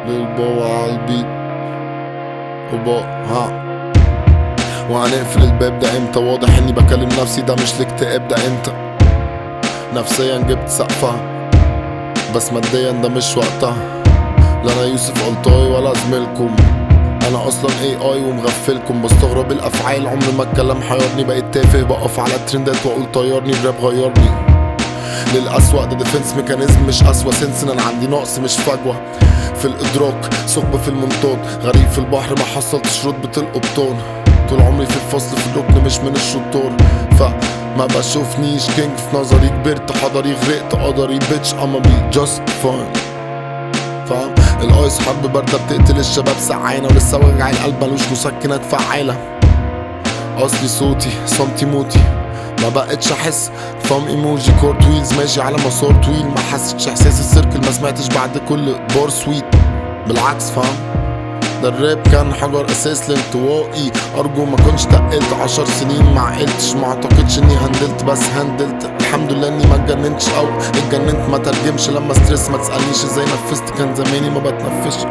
للبابا عالبيت وبا ها وهنقفل الباب ده امتى واضح اني بكلم نفسي ده مش الاكتئاب ده انت نفسيا جبت سقفها بس ماديا ده مش وقتها لا انا يوسف قلطاي ولا زميلكم انا اصلا اي اي ومغفلكم بستغرب الافعال عمر ما الكلام حيرني بقيت تافه بقف على الترندات واقول طيرني الراب غيرني للأسوأ ده ديفنس ميكانيزم مش أسوأ سنس إن انا عندي نقص مش فجوة في الإدراك ثقب في المنطاد غريب في البحر ما حصلتش رتبة القبطان طول عمري في الفصل في الركن مش من الشطار فما بشوفنيش كينج في نظري كبرت حضري غرقت قدري بيتش اما بي جاست فاين فاهم الايس حرب باردة بتقتل الشباب سعانة ولسه وجع القلب ملوش مسكنات فعالة اصلي صوتي صمتي موتي ما بقتش احس فام ايموجي كورت ويلز ماشي على مسار طويل ما حسيتش احساس السيركل ما سمعتش بعد كل بار سويت بالعكس فاهم ده الراب كان حجر اساس لانطوائي ارجو ما كنتش تقلت عشر سنين ما عقلتش ما اعتقدش اني هندلت بس هندلت الحمد لله اني ما اتجننتش او اتجننت ما ترجمش لما ستريس ما تسالنيش ازاي نفذت كان زماني ما بتنفسش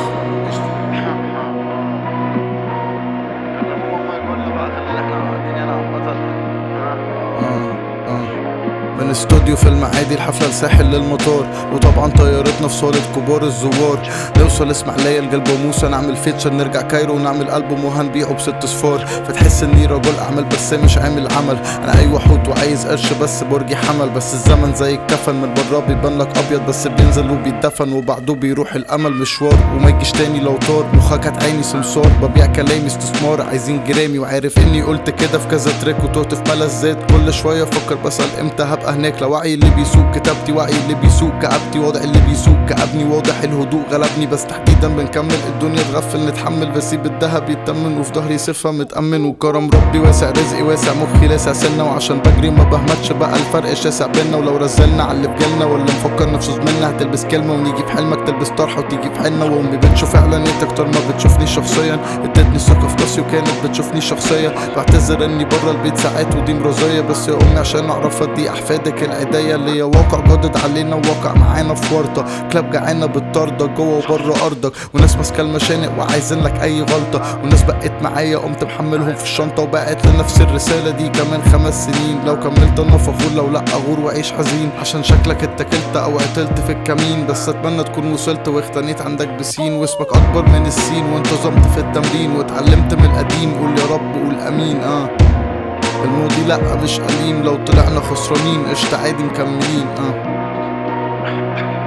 كلموا ماما يقول بقى خلينا احنا قاعدين هنا عامة آه، آه. من استوديو في المعادي الحفلة لساحل للمطار وطبعا طيارتنا في صالة كبار الزوار نوصل اسماعيلية لقلب موسى نعمل فيتشر نرجع كايرو ونعمل ألبوم وهنبيعه بست صفار فتحس اني رجل اعمال بس مش عامل عمل انا ايوه حوت وعايز قرش بس برجي حمل بس الزمن زي الكفن من بره بيبان لك ابيض بس بينزل وبيتدفن وبعده بيروح الامل مشوار وما يجيش تاني لو طار مخك عيني سمسار ببيع كلامي استثمار عايزين جرامي وعارف اني قلت كده في كذا تراك وتهت في ملذات كل شويه افكر بسال امتى هبقى هناك لو وعي اللي بيسوق كتابتي وعي اللي بيسوق كعبتي واضح اللي بيسوق كعبني واضح الهدوء غلبني بس تحديدا بنكمل الدنيا تغفل نتحمل بسيب الدهب يتمن وفي ظهري صفه متامن وكرم ربي واسع رزقي واسع مخي لاسع سنه وعشان بجري ما بهمتش بقى الفرق شاسع بينا ولو رزلنا على اللي في جيلنا ولا مفكر نفسه زميلنا هتلبس كلمه ونيجي في حلمك تلبس طرحه وتيجي في حنه وامي بتشوف اعلانات اكتر ما بتشوفني شخصيا ادتني ثقه في راسي وكانت بتشوفني شخصيه بعتذر اني بره البيت ساعات ودي مرضيه بس يا امي عشان اعرف ادي احفادك العيديه اللي هي واقع جدد علينا وواقع معانا في ورطه كلاب جعانه بالطرده جوه وبره ارضك وناس ماسكه المشانق وعايزين لك اي غلطه وناس بقت معايا قمت محملهم في الشنطه وبقت لنفس الرساله دي كمان خمس سنين لو كملت انا فخور لو لا اغور واعيش حزين عشان شكلك اتكلت او قتلت في الكمين بس اتمنى تكون وصلت واختنيت عندك بسين واسمك اكبر من السين وانتظمت في التمرين واتعلمت من القديم قول يا رب قول امين اه الماضي لا مش أليم لو طلعنا خسرانين قشطة عادي مكملين اه